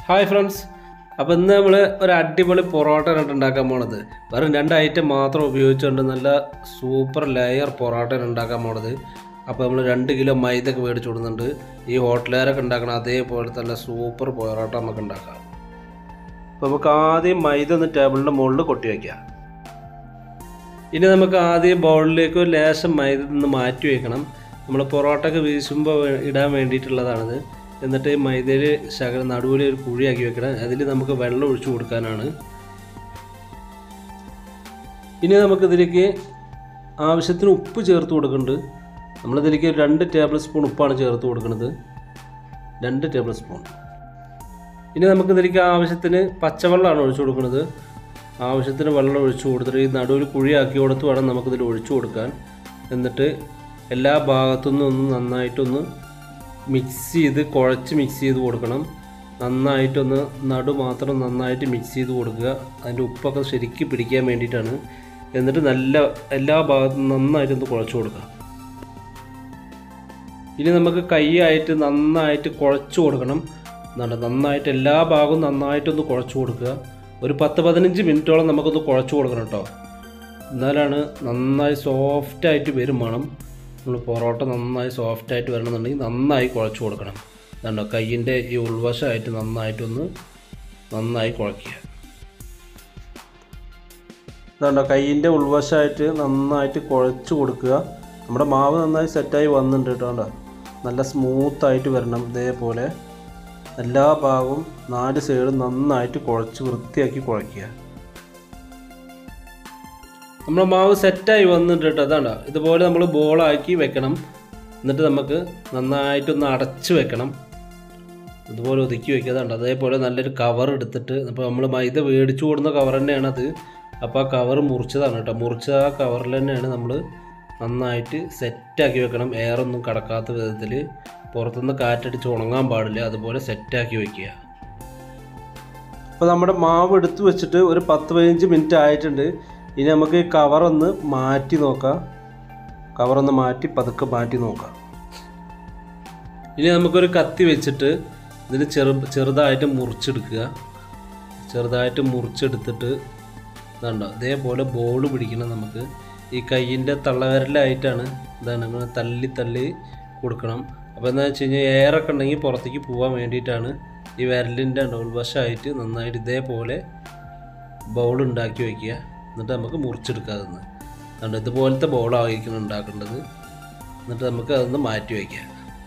hi friends അപ്പോൾ ഇന്ന് നമ്മൾ ഒരു അടിപൊളി പൊറോട്ട ആണ് ഉണ്ടാക്കാൻ പോണത് വെറും രണ്ട് ഐറ്റം മാത്രം ഉപയോഗിച്ചുകൊണ്ട് നല്ല സൂപ്പർ ലെയർ പൊറോട്ട ആണ് ഉണ്ടാക്കാൻ പോണത് അപ്പോൾ നമ്മൾ രണ്ട് കിലോ മൈദ ഒക്കെ മേടിച്ച് കൊടുക്കുന്നുണ്ട് ഈ ഹോട്ടലുകാരൊക്കെ ഉണ്ടാക്കണം അതേപോലെ തന്നെ സൂപ്പർ പൊറോട്ട നമുക്ക് ഉണ്ടാക്കാം അപ്പോൾ നമുക്ക് ആദ്യം മൈദ ഒന്ന് ടേബിളിൻ്റെ മുകളിൽ കൊട്ടി വയ്ക്കാം ഇനി നമുക്ക് ആദ്യം ബൗളിലേക്ക് ഒരു ലേശം മൈദ നിന്ന് മാറ്റി വയ്ക്കണം നമ്മൾ പൊറോട്ടയൊക്കെ വീശുമ്പോൾ ഇടാൻ വേണ്ടിയിട്ടുള്ളതാണിത് എന്നിട്ട് മൈദയിൽ ശകലം നടുവിൽ ഒരു കുഴിയാക്കി വെക്കണം അതിൽ നമുക്ക് വെള്ളം ഒഴിച്ചു കൊടുക്കാനാണ് ഇനി നമുക്കിതിലേക്ക് ആവശ്യത്തിന് ഉപ്പ് ചേർത്ത് കൊടുക്കുന്നുണ്ട് നമ്മളിതിലേക്ക് രണ്ട് ടേബിൾ സ്പൂൺ ഉപ്പാണ് ചേർത്ത് കൊടുക്കുന്നത് രണ്ട് ടേബിൾ സ്പൂൺ ഇനി നമുക്കിതിലേക്ക് ആവശ്യത്തിന് പച്ചവെള്ളമാണ് ഒഴിച്ചു കൊടുക്കുന്നത് ആവശ്യത്തിന് വെള്ളം ഒഴിച്ചു കൊടുത്തിട്ട് ഈ നടുവിൽ കുഴിയാക്കി കൊടുത്ത് വേണം നമുക്കിതിൽ ഒഴിച്ചു കൊടുക്കാൻ എന്നിട്ട് എല്ലാ ഭാഗത്തുനിന്നും ഒന്ന് നന്നായിട്ടൊന്ന് മിക്സ് ചെയ്ത് കുഴച്ച് മിക്സ് ചെയ്ത് കൊടുക്കണം നന്നായിട്ടൊന്ന് നടു മാത്രം നന്നായിട്ട് മിക്സ് ചെയ്ത് കൊടുക്കുക അതിൻ്റെ ഉപ്പൊക്കെ ശരിക്ക് പിടിക്കാൻ വേണ്ടിയിട്ടാണ് എന്നിട്ട് നല്ല എല്ലാ ഭാഗത്തും നന്നായിട്ടൊന്ന് കുഴച്ച് കൊടുക്കുക ഇനി നമുക്ക് കൈയായിട്ട് നന്നായിട്ട് കുഴച്ച് കൊടുക്കണം എന്താണ് നന്നായിട്ട് എല്ലാ ഭാഗവും നന്നായിട്ടൊന്ന് കുഴച്ച് കൊടുക്കുക ഒരു പത്ത് പതിനഞ്ച് മിനിറ്റോളം നമുക്കൊന്ന് കുഴച്ച് കൊടുക്കണം കേട്ടോ എന്നാലാണ് നന്നായി സോഫ്റ്റായിട്ട് വരും വേണം നമ്മൾ പൊറോട്ട നന്നായി സോഫ്റ്റായിട്ട് വരണമെന്നുണ്ടെങ്കിൽ നന്നായി കുഴച്ച് കൊടുക്കണം ഇതുണ്ടോ കയ്യിൻ്റെ ഈ ഉൾവശമായിട്ട് നന്നായിട്ടൊന്ന് നന്നായി കുഴയ്ക്കുക ഇതുണ്ടോ കയ്യിൻ്റെ ഉൾവശമായിട്ട് നന്നായിട്ട് കുഴച്ച് കൊടുക്കുക നമ്മുടെ മാവ് നന്നായി സെറ്റായി വന്നിട്ടുണ്ട് കേട്ടോ കണ്ടോ നല്ല സ്മൂത്തായിട്ട് വരണം ഇതേപോലെ എല്ലാ ഭാഗവും നാല് സൈഡും നന്നായിട്ട് കുഴച്ച് വൃത്തിയാക്കി കുഴയ്ക്കുക നമ്മുടെ മാവ് സെറ്റായി വന്നിട്ട് കേട്ടോ അതാണ് ഇതുപോലെ നമ്മൾ ബോളാക്കി വെക്കണം എന്നിട്ട് നമുക്ക് നന്നായിട്ടൊന്ന് അടച്ച് വെക്കണം ഇതുപോലെ ഒതുക്കി വെക്കാതുണ്ട് അതേപോലെ നല്ലൊരു കവർ എടുത്തിട്ട് അപ്പോൾ നമ്മൾ മൈദ മേടിച്ചു കൊടുക്കുന്ന കവർ തന്നെയാണ് അത് അപ്പോൾ ആ കവർ മുറിച്ചതാണ് കേട്ടോ മുറിച്ച ആ കവറിൽ തന്നെയാണ് നമ്മൾ നന്നായിട്ട് സെറ്റാക്കി വെക്കണം എയറൊന്നും കടക്കാത്ത വിധത്തിൽ പുറത്തുനിന്ന് കാറ്റടിച്ച് ഉണങ്ങാൻ പാടില്ല അതുപോലെ സെറ്റാക്കി വെക്കുക അപ്പോൾ നമ്മുടെ മാവ് എടുത്തു വെച്ചിട്ട് ഒരു പത്ത് പതിനഞ്ച് മിനിറ്റ് ആയിട്ടുണ്ട് ഇനി നമുക്ക് ഈ കവറൊന്ന് മാറ്റി നോക്കാം കവറൊന്ന് മാറ്റി പതുക്കെ മാറ്റി നോക്കാം ഇനി നമുക്കൊരു കത്തി വെച്ചിട്ട് ഇതിന് ചെറു ചെറുതായിട്ട് മുറിച്ചെടുക്കുക ചെറുതായിട്ട് മുറിച്ചെടുത്തിട്ട് ഇതുണ്ടോ ഇതേപോലെ ബോൾ പിടിക്കണം നമുക്ക് ഈ കയ്യിൻ്റെ തള്ളവിരലായിട്ടാണ് ഇതാണ് ഇങ്ങനെ തള്ളി തള്ളി കൊടുക്കണം അപ്പോൾ എന്താ വെച്ച് കഴിഞ്ഞാൽ എയറൊക്കെ ഉണ്ടെങ്കിൽ പുറത്തേക്ക് പോകാൻ വേണ്ടിയിട്ടാണ് ഈ വിരലിൻ്റെ ഉൾവശമായിട്ട് നന്നായിട്ട് ഇതേപോലെ ബൗൾ ഉണ്ടാക്കി വയ്ക്കുക എന്നിട്ട് നമുക്ക് മുറിച്ചെടുക്കാതെന്ന് അതുകൊണ്ട് ഇതുപോലത്തെ ബോളായിരിക്കണം ഉണ്ടാക്കേണ്ടത് എന്നിട്ട് നമുക്ക് അതൊന്ന് മാറ്റി വയ്ക്കാം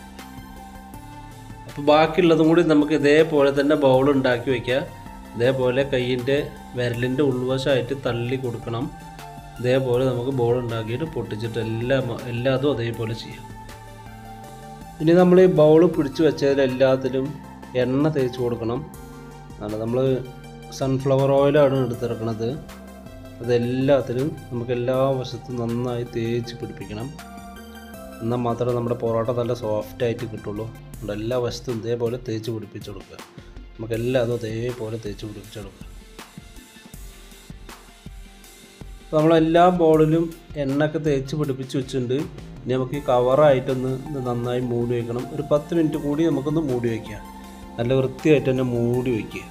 അപ്പോൾ ബാക്കിയുള്ളതും കൂടി നമുക്ക് ഇതേപോലെ തന്നെ ബൗൾ ഉണ്ടാക്കി വയ്ക്കാം ഇതേപോലെ കയ്യിൻ്റെ വിരലിൻ്റെ ഉൾവശമായിട്ട് തള്ളി കൊടുക്കണം ഇതേപോലെ നമുക്ക് ബോൾ ഉണ്ടാക്കിയിട്ട് പൊട്ടിച്ചിട്ട് എല്ലാം എല്ലാതും അതേപോലെ ചെയ്യാം ഇനി നമ്മൾ ഈ ബൗൾ പിടിച്ച് വെച്ചതിലെല്ലാത്തിലും എണ്ണ തേച്ച് കൊടുക്കണം ആണ് നമ്മൾ സൺഫ്ലവർ ഓയിലാണ് എടുത്തിറക്കണത് അതെല്ലാത്തിലും നമുക്ക് എല്ലാ വശത്തും നന്നായി തേച്ച് പിടിപ്പിക്കണം എന്നാൽ മാത്രമേ നമ്മുടെ പൊറോട്ട നല്ല സോഫ്റ്റ് ആയിട്ട് കിട്ടുള്ളൂ അതുകൊണ്ട് എല്ലാ വശത്തും ഇതേപോലെ തേച്ച് പിടിപ്പിച്ച് കൊടുക്കുക നമുക്ക് എല്ലാതും അതേപോലെ തേച്ച് പിടിപ്പിച്ചെടുക്കുക അപ്പോൾ നമ്മളെല്ലാ ബോളിലും എണ്ണയൊക്കെ തേച്ച് പിടിപ്പിച്ച് വെച്ചിട്ടുണ്ട് ഇനി നമുക്ക് ഈ കവറായിട്ടൊന്ന് ഇത് നന്നായി മൂടി വയ്ക്കണം ഒരു പത്ത് മിനിറ്റ് കൂടി നമുക്കൊന്ന് മൂടി വയ്ക്കാം നല്ല വൃത്തിയായിട്ട് തന്നെ മൂടി വയ്ക്കുക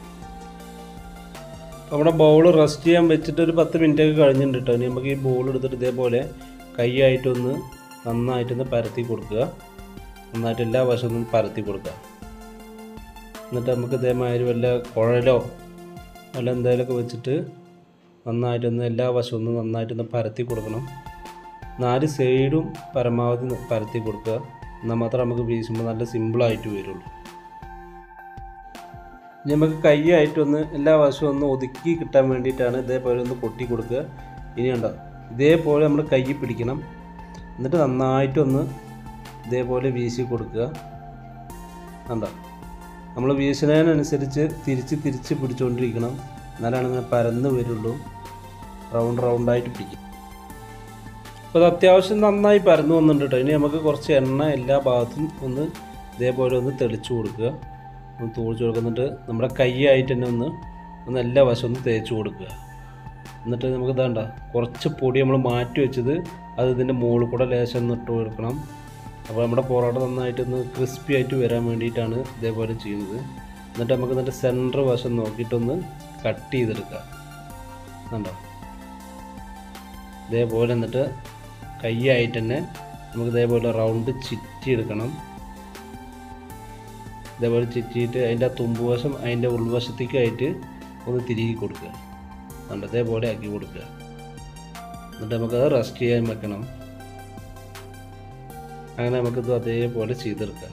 നമ്മുടെ ബൗൾ റെസ്റ്റ് ചെയ്യാൻ വെച്ചിട്ട് ഒരു പത്ത് മിനിറ്റ് ഒക്കെ കഴിഞ്ഞിട്ടുണ്ട് കേട്ടോ ഇനി നമുക്ക് ഈ ബോൾ എടുത്തിട്ട് ഇതേപോലെ കൈയായിട്ടൊന്ന് നന്നായിട്ടൊന്ന് പരത്തി കൊടുക്കുക നന്നായിട്ട് എല്ലാ വശവും പരത്തി കൊടുക്കുക എന്നിട്ട് നമുക്ക് ഇതേമാതിരി വല്ല കുഴലോ വല്ല എന്തെങ്കിലുമൊക്കെ വെച്ചിട്ട് നന്നായിട്ടൊന്ന് എല്ലാ വശവും ഒന്ന് നന്നായിട്ടൊന്ന് പരത്തി കൊടുക്കണം നാല് സൈഡും പരമാവധി പരത്തി കൊടുക്കുക എന്നാൽ മാത്രമേ നമുക്ക് വീശുമ്പോൾ നല്ല സിമ്പിളായിട്ട് വരുള്ളൂ ഇനി നമുക്ക് കൈയായിട്ടൊന്ന് എല്ലാ വശവും ഒന്ന് ഒതുക്കി കിട്ടാൻ വേണ്ടിയിട്ടാണ് ഇതേപോലെ ഒന്ന് കൊട്ടി കൊടുക്കുക ഇനി ഉണ്ടോ ഇതേപോലെ നമ്മൾ കൈ പിടിക്കണം എന്നിട്ട് നന്നായിട്ടൊന്ന് ഇതേപോലെ വീശി കൊടുക്കുക കണ്ടോ നമ്മൾ വീശുന്നതിനനുസരിച്ച് തിരിച്ച് തിരിച്ച് പിടിച്ചുകൊണ്ടിരിക്കണം എന്നാലാണ് ഇങ്ങനെ പരന്ന് വരുള്ളൂ റൗണ്ട് റൗണ്ടായിട്ട് പിടിക്കും അപ്പോൾ അത് അത്യാവശ്യം നന്നായി പരന്നു വന്നിട്ടുണ്ട് കേട്ടോ ഇനി നമുക്ക് കുറച്ച് എണ്ണ എല്ലാ ഭാഗത്തും ഒന്ന് ഇതേപോലെ ഒന്ന് തെളിച്ച് കൊടുക്കുക ഒന്ന് തൂളിച്ച് കൊടുക്കുന്നിട്ട് നമ്മുടെ കൈയായിട്ട് തന്നെ ഒന്ന് ഒന്ന് എല്ലാ വശവും ഒന്ന് തേച്ച് കൊടുക്കുക എന്നിട്ട് നമുക്ക് ഇതാണ്ട കുറച്ച് പൊടി നമ്മൾ മാറ്റി വെച്ചത് അത് ഇതിൻ്റെ മുകളിൽ കൂടെ ലേശം ഒന്ന് ഇട്ട് കൊടുക്കണം അപ്പോൾ നമ്മുടെ പൊറോട്ട നന്നായിട്ടൊന്ന് ക്രിസ്പി ആയിട്ട് വരാൻ വേണ്ടിയിട്ടാണ് ഇതേപോലെ ചെയ്യുന്നത് എന്നിട്ട് നമുക്ക് എന്നിട്ട് സെൻറ്റർ വശം നോക്കിയിട്ടൊന്ന് കട്ട് ചെയ്തെടുക്കുക കണ്ടോ ഇതേപോലെ എന്നിട്ട് കൈയായിട്ട് തന്നെ നമുക്ക് ഇതേപോലെ റൗണ്ട് ചിറ്റി എടുക്കണം ഇതേപോലെ ചിറ്റിയിട്ട് അതിൻ്റെ ആ തുമ്പുവശം അതിൻ്റെ ഉൾവശത്തേക്കായിട്ട് ഒന്ന് തിരികെ കൊടുക്കുക കണ്ടോ ഇതേപോലെ ആക്കി കൊടുക്കുക എന്നിട്ട് നമുക്കത് റെസ്റ്റ് ചെയ്യാൻ വെക്കണം അങ്ങനെ നമുക്കിത് അതേപോലെ ചെയ്തെടുക്കാം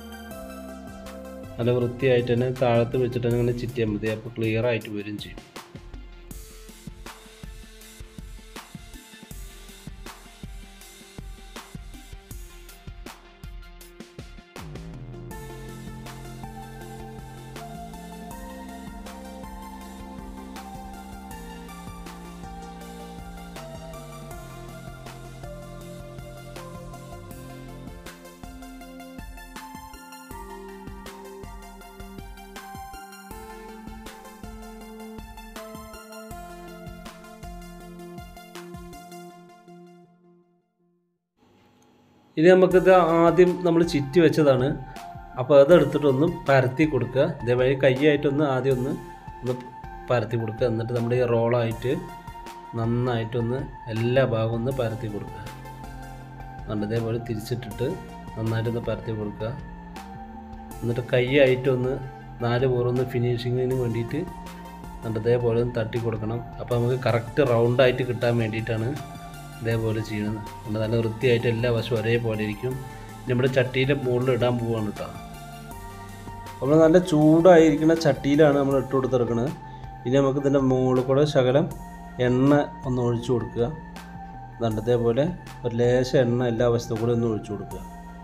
നല്ല വൃത്തിയായിട്ട് തന്നെ താഴത്ത് വെച്ചിട്ട് തന്നെ ഇങ്ങനെ ചിറ്റിയാൽ മതി അപ്പോൾ ക്ലിയർ ആയിട്ട് വരും ചെയ്യും ഇനി നമുക്കിത് ആദ്യം നമ്മൾ ചിറ്റി വെച്ചതാണ് അപ്പോൾ അതെടുത്തിട്ടൊന്ന് പരത്തി കൊടുക്കുക ഇതേമാതിരി കൈയായിട്ടൊന്ന് ആദ്യം ഒന്ന് ഒന്ന് പരത്തി കൊടുക്കുക എന്നിട്ട് നമ്മുടെ ഈ റോളായിട്ട് നന്നായിട്ടൊന്ന് എല്ലാ ഭാഗവും ഒന്ന് പരത്തി കൊടുക്കുക എന്നിട്ട് ഇതേപോലെ തിരിച്ചിട്ടിട്ട് നന്നായിട്ടൊന്ന് പരത്തി കൊടുക്കുക എന്നിട്ട് കൈയായിട്ടൊന്ന് നാല് പുറമൊന്ന് ഫിനിഷിങ്ങിന് വേണ്ടിയിട്ട് എന്നിട്ട് ഇതേപോലെ ഒന്ന് തട്ടി കൊടുക്കണം അപ്പോൾ നമുക്ക് കറക്റ്റ് റൗണ്ടായിട്ട് കിട്ടാൻ വേണ്ടിയിട്ടാണ് ഇതേപോലെ ചെയ്യുന്നത് അതുകൊണ്ട് നല്ല വൃത്തിയായിട്ട് എല്ലാ വശവും ഒരേപോലെ ഇരിക്കും ഇനി നമ്മുടെ ചട്ടിയുടെ മുകളിൽ ഇടാൻ പോവാണ് കേട്ടോ നമ്മൾ നല്ല ചൂടായിരിക്കുന്ന ചട്ടിയിലാണ് നമ്മൾ ഇട്ട് കൊടുത്തിറക്കുന്നത് ഇനി നമുക്ക് ഇതിൻ്റെ മുകളിൽ കൂടെ ശകലം എണ്ണ ഒന്ന് ഒഴിച്ചു കൊടുക്കുക എന്നിട്ട് ഇതേപോലെ ഒരു ലേശ എണ്ണ എല്ലാ വശത്തും കൂടെ ഒന്ന് ഒഴിച്ചു കൊടുക്കുക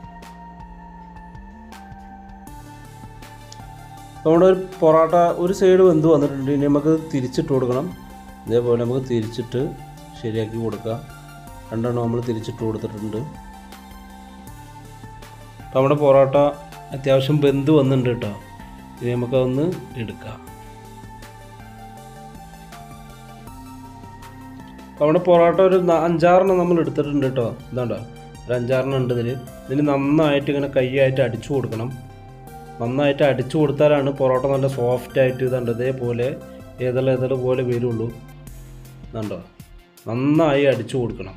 നമ്മുടെ ഒരു പൊറോട്ട ഒരു സൈഡ് വെന്ത് വന്നിട്ടുണ്ട് ഇനി നമുക്ക് തിരിച്ചിട്ട് കൊടുക്കണം ഇതേപോലെ നമുക്ക് തിരിച്ചിട്ട് ശരിയാക്കി കൊടുക്കുക രണ്ടെണ്ണം നമ്മൾ തിരിച്ചിട്ട് കൊടുത്തിട്ടുണ്ട് അപ്പോൾ നമ്മുടെ പൊറോട്ട അത്യാവശ്യം വെന്ത് വന്നിട്ടുണ്ട് കേട്ടോ ഇനി നമുക്കതൊന്ന് എടുക്കാം അപ്പോൾ നമ്മുടെ പൊറോട്ട ഒരു ന- അഞ്ചാറെണ്ണം നമ്മൾ എടുത്തിട്ടുണ്ട് കേട്ടോ ഇതാണ്ടോ ഒരു അഞ്ചാറെണ്ണം ഉണ്ട് ഇതിൽ ഇതിന് നന്നായിട്ട് ഇങ്ങനെ കൈയായിട്ട് അടിച്ചു കൊടുക്കണം നന്നായിട്ട് അടിച്ചു കൊടുത്താലാണ് പൊറോട്ട നല്ല സോഫ്റ്റ് ആയിട്ട് ഇതുണ്ട് ഇതേപോലെ ഏതെല്ലാം ഏതെല്ലാം പോലെ വരുള്ളൂ ഇതുണ്ടോ നന്നായി അടിച്ചു കൊടുക്കണം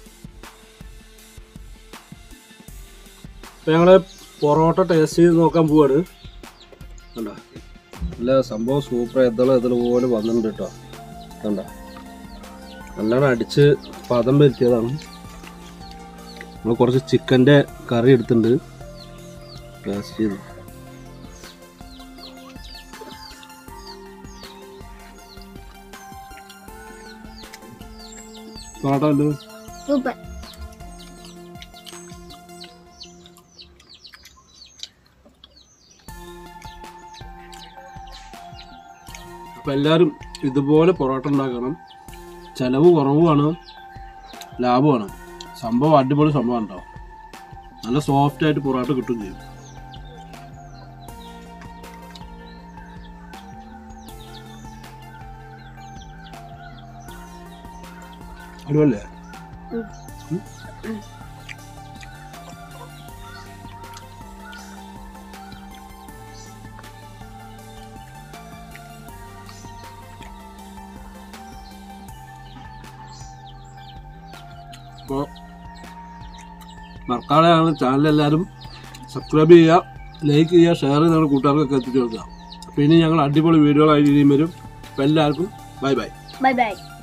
അപ്പോൾ ഞങ്ങൾ പൊറോട്ട ടേസ്റ്റ് ചെയ്ത് നോക്കാൻ പോവാണ് കണ്ടോ നല്ല സംഭവം സൂപ്പർ എതളം എതള പോലെ വന്നിട്ടുണ്ട് കേട്ടോ കണ്ടോ നല്ലോണം അടിച്ച് പദം വരുത്തിയതാണ് നമ്മൾ കുറച്ച് ചിക്കൻ്റെ കറി എടുത്തിട്ടുണ്ട് ടേസ്റ്റ് ചെയ്തു പൊറോട്ട ഉണ്ട് സൂപ്പർ അപ്പം എല്ലാവരും ഇതുപോലെ പൊറോട്ട ഉണ്ടാക്കണം ചിലവ് കുറവുമാണ് ലാഭമാണ് സംഭവം അടിപൊളി സംഭവം ഉണ്ടാവും നല്ല സോഫ്റ്റ് ആയിട്ട് പൊറോട്ട കിട്ടും ചെയ്യും അടിപൊളിയല്ലേ അപ്പോൾ മറക്കാതെയാണ് ചാനൽ എല്ലാവരും സബ്സ്ക്രൈബ് ചെയ്യുക ലൈക്ക് ചെയ്യുക ഷെയർ ചെയ്ത് നമ്മുടെ കൂട്ടുകാർക്കൊക്കെ എത്തിച്ചു കൊടുക്കുക അപ്പോൾ ഇനി ഞങ്ങൾ അടിപൊളി വീഡിയോകളായി ഇനിയും വരും അപ്പോൾ എല്ലാവർക്കും ബൈ ബൈ ബൈ ബൈ